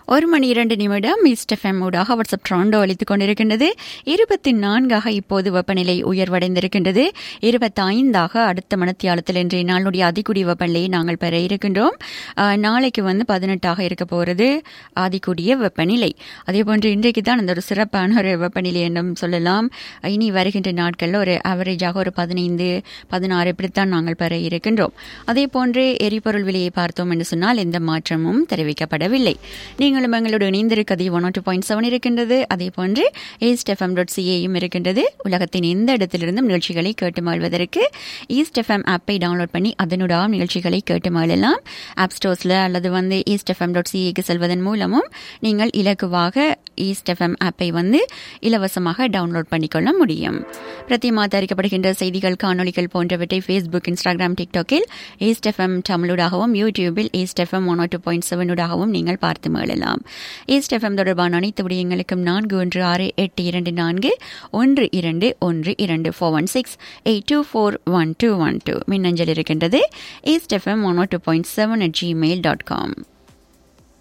ஒரு மணி இரண்டு நிமிடம் ஈஸ்ட் எஃப்எம் ஊடாக வாட்ஸ்அப் ட்ராண்டோ அளித்துக் கொண்டிருக்கின்றது இருபத்தி நான்காக இப்போது வெப்பநிலை உயர்வடைந்திருக்கின்றது இருபத்தைந்தாக அடுத்த மணத்தியாலத்தில் இன்றைய நாளுடைய அதிகுடி வெப்பநிலையை நாங்கள் பெற இருக்கின்றோம் ஆஹ், நாளைக்கு வந்து பதினெட்டாக இருக்க போகிறது அதிகூடிய வெப்பநிலை அதே போன்று இன்றைக்கு தான் அந்த ஒரு சிறப்பான ஒரு வெப்பநிலை என்றும் சொல்லலாம் இனி வருகின்ற நாட்களில் ஒரு ஆவரேஜாக ஒரு பதினைந்து பதினாறு இப்படித்தான் நாங்கள் பெற இருக்கின்றோம் அதே போன்று எரிபொருள் விலையை பார்த்தோம் என்று சொன்னால் எந்த மாற்றமும் தெரிவிக்கப்படவில்லை நீங்களும் எங்களோடு இணைந்திருக்கதை ஒன் டூ பாயிண்ட் செவன் இருக்கின்றது அதே போன்று ஈஸ்ட் எஃப்எம் டாட் சிஏயும் இருக்கின்றது உலகத்தின் எந்த இடத்திலிருந்தும் நிகழ்ச்சிகளை கேட்டு மகிழ்வதற்கு ஈஸ்ட் எஃப்எம் ஆப்பை டவுன்லோட் பண்ணி அதனுடைய நிகழ்ச்சிகளை கேட்டு மகிழலாம் ஆப் ஸ்டோர்ஸில் அல்லது வந்து ஈஸ்ட் எஃப்எம் டாட் சிஏக்கு செல்வதன் மூலமும் நீங்கள் இலகுவாக ஈஸ்ட் எஃப்எம் ஆப்பை வந்து இலவசமாக டவுன்லோட் பண்ணிக்கொள்ள முடியும் பிரதிமா தயாரிக்கப்படுகின்ற செய்திகள் காணொளிகள் போன்றவற்றை ஃபேஸ்புக் இன்ஸ்டாகிராம் டிக்டாக்கில் ஈஸ்ட் எஃப்எம் தமிழூடாகவும் யூடியூபில் East FM one two point செவனூடாகவும் நீங்கள் பார்த்து மகிழலாம் ஈஸ்ட் எஃப்எம் தொடர்பான அனைத்து விடயங்களுக்கும் நான்கு ஒன்று ஆறு எட்டு இரண்டு நான்கு ஒன்று இரண்டு ஒன்று இரண்டு four one six eight two four one two one two மின்னஞ்சல் இருக்கின்றது East FM one two point seven at Gmail dot com